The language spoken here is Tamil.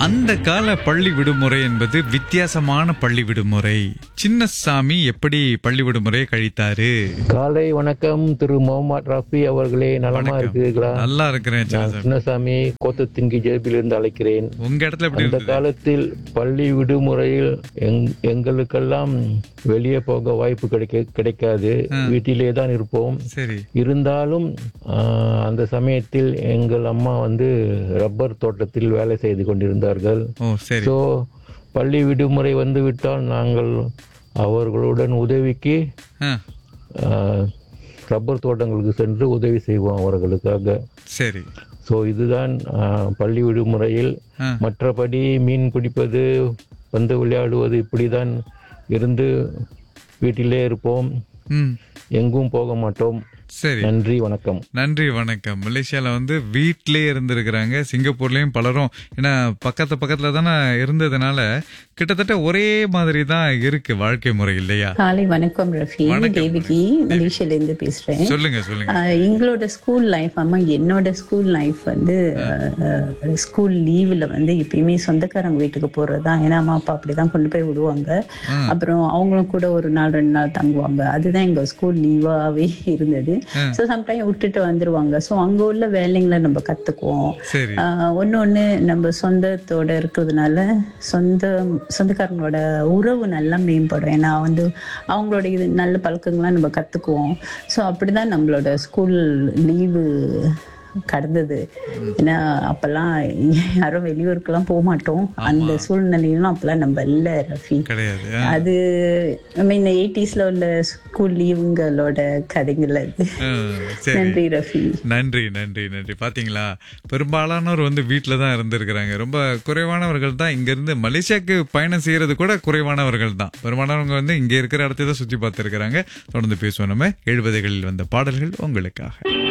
அந்த கால பள்ளி விடுமுறை என்பது வித்தியாசமான பள்ளி விடுமுறை சின்னசாமி எப்படி பள்ளி விடுமுறையை கழித்தாரு காலை வணக்கம் திரு முகமது ரஃபி அவர்களே நலமா வணக்கம். இருக்கிறீர்களா நல்லா இருக்கிறேன் நான் சின்னசாமி சின்னசாமி கோத்தத்திங்கி ஜேபிலிருந்து அழைக்கிறேன் உங்க இடத்துல எப்படி அந்த இருந்தது காலத்தில் பள்ளி விடுமுறையில் எங்- எங்களுக்கெல்லாம் வெளியே போக வாய்ப்பு கிடைக்க கிடைக்காது வீட்டிலே தான் இருப்போம் சரி இருந்தாலும் ஆஹ், அந்த சமயத்தில் எங்கள் அம்மா வந்து ரப்பர் தோட்டத்தில் வேலை செய்து கொண்டிருந்தார்கள் ஓ சரி ஸோ பள்ளி விடுமுறை வந்து விட்டால் நாங்கள் அவர்களுடன் உதவிக்கு ஆ, ஆஹ், ரப்பர் தோட்டங்களுக்கு சென்று உதவி செய்வோம் அவர்களுக்காக சரி ஸோ இதுதான் ஆஹ், பள்ளி விடுமுறையில் ஆ. மற்றபடி மீன் பிடிப்பது வந்து விளையாடுவது இப்படிதான் இருந்து வீட்டிலே இருப்போம் ம் எங்கும் போக மாட்டோம் சரி நன்றி வணக்கம் நன்றி வணக்கம் மலேசியால வந்து வீட்டிலே இருந்திருக்கிறாங்க சிங்கப்பூர்லயும் பலரும் ஏன்னா பக்கத்து பக்கத்துல தானே இருந்ததுனால கிட்டத்தட்ட ஒரே மாதிரி தான் இருக்கு வாழ்க்கை முறை இல்லையா காலை வணக்கம் ரஃபி வணக்கம். தேவிகி மலேசியால இருந்து பேசுறேன் சொல்லுங்க சொல்லுங்க ஆஹ் எங்களோட ஸ்கூல் லைஃப் அம்மா என்னோட ஸ்கூல் லைஃப் வந்து ஸ்கூல் லீவ்ல வந்து எப்பயுமே சொந்தக்காரங்க வீட்டுக்கு போறதுதான் ஏன்னா அம்மா அப்பா அப்படிதான் கொண்டு போய் விடுவாங்க அப்புறம் அவங்களும் கூட ஒரு நாள் ரெண்டு நாள் தங்குவாங்க அதுதான் எங்க ஸ்கூல் லீவாவே இருந்தது ஸோ சம்டைம் விட்டுட்டு வந்துருவாங்க ஸோ அங்க உள்ள வேலைங்களை நம்ம கத்துக்குவோம் சரி ஆஹ் ஒண்ணு ஒண்ணு நம்ம சொந்தத்தோட இருக்கிறதுனால சொந்த சொந்தக்காரங்களோட உறவு நல்லா மேம்படும் ஏன்னா வந்து அவங்களோட இது நல்ல பழக்கங்கள்லாம் நம்ம கத்துக்குவோம் ஸோ அப்படிதான் நம்மளோட ஸ்கூல் லீவு கடந்தது ஏன்னா அப்பெல்லாம் யாரும் வெளியூருக்கெல்லாம் போக மாட்டோம் அந்த சூழ்நிலையிலும் அப்பெல்லாம் நம்ம இல்லை ரஃபி கிடையாது ஆ. அது ஐ மீன் எயிட்டிஸ்ல உள்ள ஸ்கூல் லீவுங்களோட கதைகள் அது ஆ, சரி நன்றி ரஃபி நன்றி நன்றி நன்றி பாத்தீங்களா பெரும்பாலானோர் வந்து வீட்டில தான் இருந்திருக்கிறாங்க ரொம்ப குறைவானவர்கள் தான் இங்க இருந்து மலேசியாக்கு பயணம் செய்யறது கூட குறைவானவர்கள் தான் பெரும்பாலானவங்க வந்து இங்க இருக்கிற இடத்தை தான் சுத்தி பார்த்திருக்கிறாங்க தொடர்ந்து பேசுவோம் நம்ம எழுபதுகளில் வந்த பாடல்கள் உங்களுக்காக